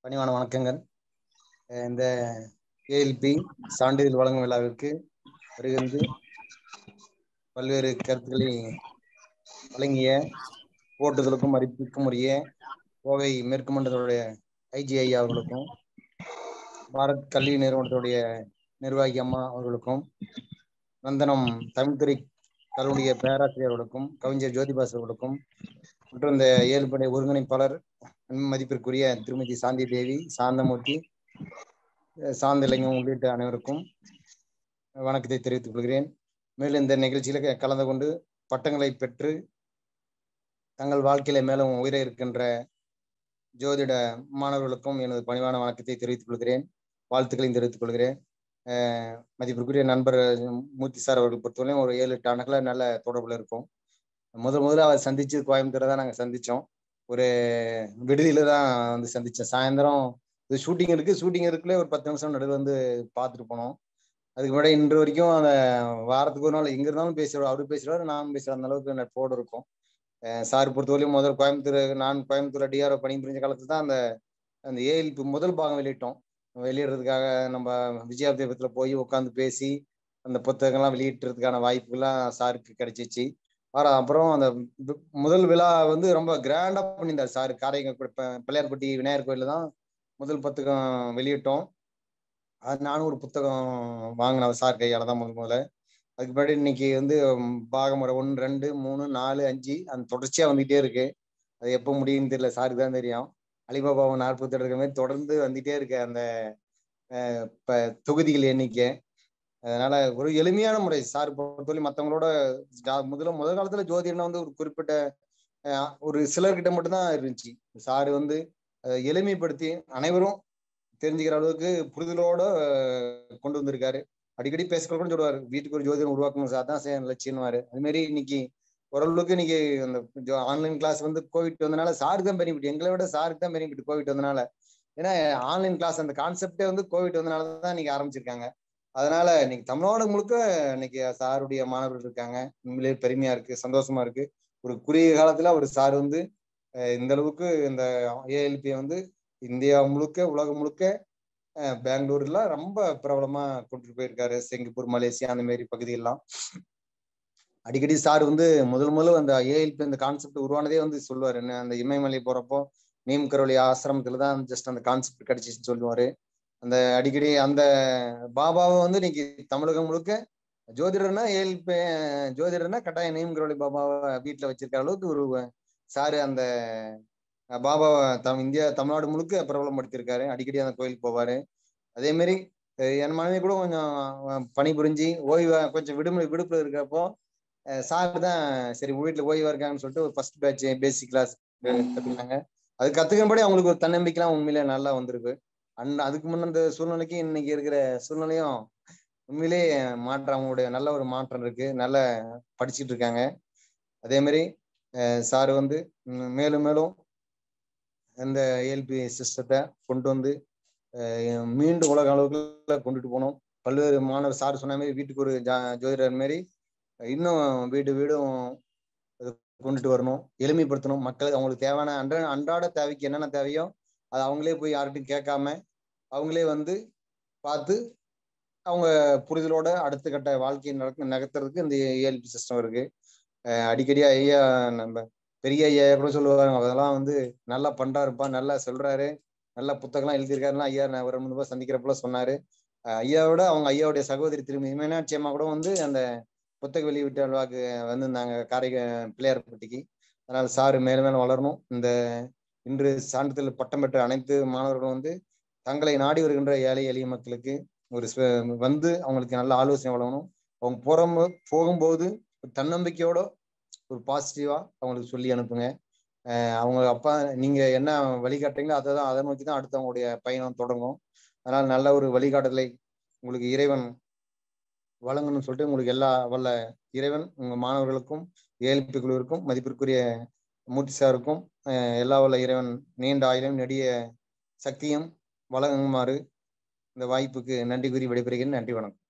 பணிவான வணக்கங்கள் அஹ் இந்த ஏஎல்பி சான்றிதழ் வழங்கும் விழாவிற்கு வருகின்ற பல்வேறு கருத்துக்களை வழங்கிய போட்டுதலுக்கும் மதிப்பிற்கும் உரிய கோவை மேற்கு மண்டலத்துடைய ஐஜிஐ அவர்களுக்கும் பாரத் கல்வி நிறுவனத்துடைய நிர்வாகி அம்மா அவர்களுக்கும் நந்தனம் தமிழ்துறை கல்லூரிய பேராசிரியர்களுக்கும் கவிஞர் ஜோதிபாஸ் அவர்களுக்கும் மற்றும் இந்த ஏழுபடை ஒருங்கிணைப்பாளர் மதிப்பிற்குரிய திருமதி சாந்தி தேவி சாந்தமூர்த்தி சாந்திலிங்கம் உள்ளிட்ட அனைவருக்கும் வணக்கத்தை தெரிவித்துக் கொள்கிறேன் மேலும் இந்த நிகழ்ச்சியில கலந்து கொண்டு பட்டங்களை பெற்று தங்கள் வாழ்க்கையில மேலும் உயிர இருக்கின்ற ஜோதிட மாணவர்களுக்கும் எனது பணிவான வணக்கத்தை தெரிவித்துக் கொள்கிறேன் வாழ்த்துக்களையும் தெரிவித்துக் கொள்கிறேன் மதிப்பிற்குரிய நண்பர் மூர்த்தி சார் அவர்கள் பொறுத்தவரையும் ஒரு ஏழு எட்டு ஆண்டுகள நல்ல தொடர்புல இருக்கும் முதல் முதல்ல அவர் சந்திச்சு கோயம்புத்தூரை தான் நாங்கள் சந்திச்சோம் ஒரு விடுதியில தான் வந்து சந்திச்சேன் சாயந்தரம் இது ஷூட்டிங் இருக்கு ஷூட்டிங் இருக்குள்ளே ஒரு பத்து நிமிஷம் நடுவில் வந்து பார்த்துட்டு போனோம் அதுக்கு முன்னாடி இன்று வரைக்கும் அந்த வாரத்துக்கு ஒரு நாள் எங்க இருந்தாலும் பேசுவார் அவரு பேசுவார் நானும் பேசுற அந்த அளவுக்கு நட்போடு இருக்கும் சார் பொறுத்தவரையும் முதல் கோயம்புத்தூர் நான் கோயம்புத்தூர் டிஆர்ஓ பணி புரிஞ்ச காலத்துல தான் அந்த அந்த ஏஎல்பி முதல் பாகம் வெளியிட்டோம் வெளியிடுறதுக்காக நம்ம விஜயாபதேபத்துல போய் உட்காந்து பேசி அந்த புத்தகங்கள்லாம் வெளியிட்டுறதுக்கான வாய்ப்புகள்லாம் சாருக்கு கிடைச்சிச்சு வர அப்புறம் அந்த முதல் விழா வந்து ரொம்ப கிராண்டா பண்ணியிருந்தார் சார் காரைங்க பிள்ளையார்பட்டி விநாயகர் கோயில தான் முதல் புத்தகம் வெளியிட்டோம் அது நானும் ஒரு புத்தகம் வாங்கினேன் சார் கையால தான் முதல் முதல்ல அதுக்கு முன்னாடி இன்னைக்கு வந்து பாகமுறை ஒன்று ரெண்டு மூணு நாலு அஞ்சு அந்த தொடர்ச்சியா வந்துகிட்டே இருக்கு அது எப்போ முடியும்னு தெரியல சாருக்கு தான் தெரியும் அலிபாபாவை நாற்பத்தி எடுக்கிற மாதிரி தொடர்ந்து வந்துட்டே இருக்கு அந்த தொகுதிகள் எண்ணிக்கை அதனால ஒரு எளிமையான முறை சார் பொறுத்தவரை மற்றவங்களோட முதல்ல முதல் காலத்துல ஜோதிடம்னா வந்து ஒரு குறிப்பிட்ட ஒரு சிலர்கிட்ட மட்டும்தான் இருந்துச்சு சாரு வந்து எளிமைப்படுத்தி அனைவரும் தெரிஞ்சுக்கிற அளவுக்கு புரிதலோட கொண்டு வந்திருக்காரு அடிக்கடி பேசுகிற கூட சொல்லுவாரு வீட்டுக்கு ஒரு ஜோதிடம் உருவாக்கணும் சார் தான் செய்ய லட்சியம்வாரு அது மாதிரி இன்னைக்கு ஓரளவுக்கு இன்னைக்கு அந்த ஆன்லைன் கிளாஸ் வந்து கோவிட் வந்தனால சாருக்கு தான் பெனிஃபிட் எங்களை விட சாருக்கு தான் பெனிஃபிட் கோவிட் வந்தனால ஏன்னா ஆன்லைன் கிளாஸ் அந்த கான்செப்டே வந்து கோவிட் வந்தனால தான் இன்னைக்கு ஆரம்பிச்சிருக்காங்க அதனால இன்னைக்கு தமிழ்நாடு முழுக்க இன்னைக்கு சாருடைய மாணவர்கள் இருக்காங்க உண்மையிலேயே பெருமையா இருக்கு சந்தோஷமா இருக்கு ஒரு குறுகிய காலத்துல ஒரு சார் வந்து இந்த அளவுக்கு இந்த ஏஎல்பியை வந்து இந்தியா முழுக்க உலகம் முழுக்க பெங்களூர்ல ரொம்ப பிரபலமா கொண்டுட்டு போயிருக்காரு சிங்கப்பூர் மலேசியா அந்த மாதிரி பகுதியெல்லாம் அடிக்கடி சார் வந்து முதல் முதல்ல அந்த ஏஎல்பி அந்த கான்செப்ட் உருவானதே வந்து சொல்லுவாரு என்ன அந்த இமயமலை போறப்போ நீம் கரோலி ஆசிரமத்துல தான் ஜஸ்ட் அந்த கான்செப்ட் கிடைச்சின்னு சொல்லுவாரு அந்த அடிக்கடி அந்த பாபாவை வந்து இன்னைக்கு தமிழகம் முழுக்க ஜோதிடர்னா ஏஎல்பி ஜோதிடர்னா கட்டாயம் நீம் கரோலி பாபாவை வீட்டுல வச்சிருக்கிற அளவுக்கு ஒரு சாரு அந்த பாபாவை தம் இந்தியா தமிழ்நாடு முழுக்க பிரபலப்படுத்தியிருக்காரு அடிக்கடி அந்த கோயிலுக்கு போவாரு அதே மாதிரி என் மனைவி கூட கொஞ்சம் பணி புரிஞ்சு ஓய்வு கொஞ்சம் விடுமுறை விடுப்புல இருக்கிறப்போ சார் தான் சரி வீட்டுல ஓய்வா இருக்காங்கன்னு சொல்லிட்டு ஒரு ஃபர்ஸ்ட் பேட்ச் பேசிக் கிளாஸ் கத்துக்கினாங்க அது கத்துக்கிறபடி அவங்களுக்கு ஒரு தன்னம்பிக்கைலாம் உண்மையிலே நல்லா வந்திருக்கு அண்ட் அதுக்கு முன்ன அந்த சூழ்நிலைக்கு இன்னைக்கு இருக்கிற சூழ்நிலையும் உண்மையிலே மாற்றம் அவங்களுடைய நல்ல ஒரு மாற்றம் இருக்கு நல்லா படிச்சுட்டு இருக்காங்க அதே மாதிரி சார் வந்து மேலும் மேலும் இந்த ஏஎல்பி சிஸ்டத்தை கொண்டு வந்து மீண்டும் உலக அளவுக்குள்ள கொண்டுட்டு போகணும் பல்வேறு மாணவர் சார் சொன்ன மாதிரி வீட்டுக்கு ஒரு ஜோதிடர் மாதிரி இன்னும் வீடு வீடும் கொண்டுட்டு வரணும் எளிமைப்படுத்தணும் மக்கள் அவங்களுக்கு தேவையான அன்ற அன்றாட தேவைக்கு என்னென்ன தேவையோ அது அவங்களே போய் யார்கிட்டையும் கேட்காம அவங்களே வந்து பார்த்து அவங்க புரிதலோட அடுத்த கட்ட வாழ்க்கையை நடக்க நகர்த்துறதுக்கு இந்த ஏஎல்பி சிஸ்டம் இருக்கு அடிக்கடி ஐயா நம்ம பெரிய ஐயா கூட சொல்லுவாங்க அதெல்லாம் வந்து நல்லா பண்றாருப்பா நல்லா சொல்றாரு நல்ல புத்தகம்லாம் எழுதியிருக்காருலாம் ஐயா நான் ஒரு முன்பு சந்திக்கிறப்பல சொன்னாரு ஐயாவோட அவங்க ஐயாவுடைய சகோதரி திரும்பி மீனாட்சி அம்மா கூட வந்து அந்த புத்தக வெளியீட்டு அல்வாக்கு வந்திருந்தாங்க காரை பிள்ளையார்பட்டிக்கு அதனால சாரு மேலும் மேலும் வளரணும் இந்த இன்று சான்றிதழ் பட்டம் பெற்ற அனைத்து மாணவர்களும் வந்து தங்களை நாடி வருகின்ற ஏழை எளிய மக்களுக்கு ஒரு வந்து அவங்களுக்கு நல்ல ஆலோசனை வழங்கணும் அவங்க போற போகும்போது தன்னம்பிக்கையோட ஒரு பாசிட்டிவா அவங்களுக்கு சொல்லி அனுப்புங்க அவங்க அப்பா நீங்க என்ன வழிகாட்டுறீங்களோ அதை தான் அதை நோக்கி தான் அடுத்து அவங்களுடைய பயணம் தொடங்கும் அதனால நல்ல ஒரு வழிகாட்டுதலை உங்களுக்கு இறைவன் வழங்கணும்னு சொல்லிட்டு உங்களுக்கு எல்லா வல்ல இறைவன் உங்க மாணவர்களுக்கும் ஏழ்பி குழுவிற்கும் மதிப்பிற்குரிய மூர்த்தி சாருக்கும் எல்லா வல்ல இறைவன் நீண்ட ஆயிரம் நெடிய சக்தியும் வழங்குமாறு இந்த வாய்ப்புக்கு நன்றி கூறி விடைபெறுகிறேன் நன்றி வணக்கம்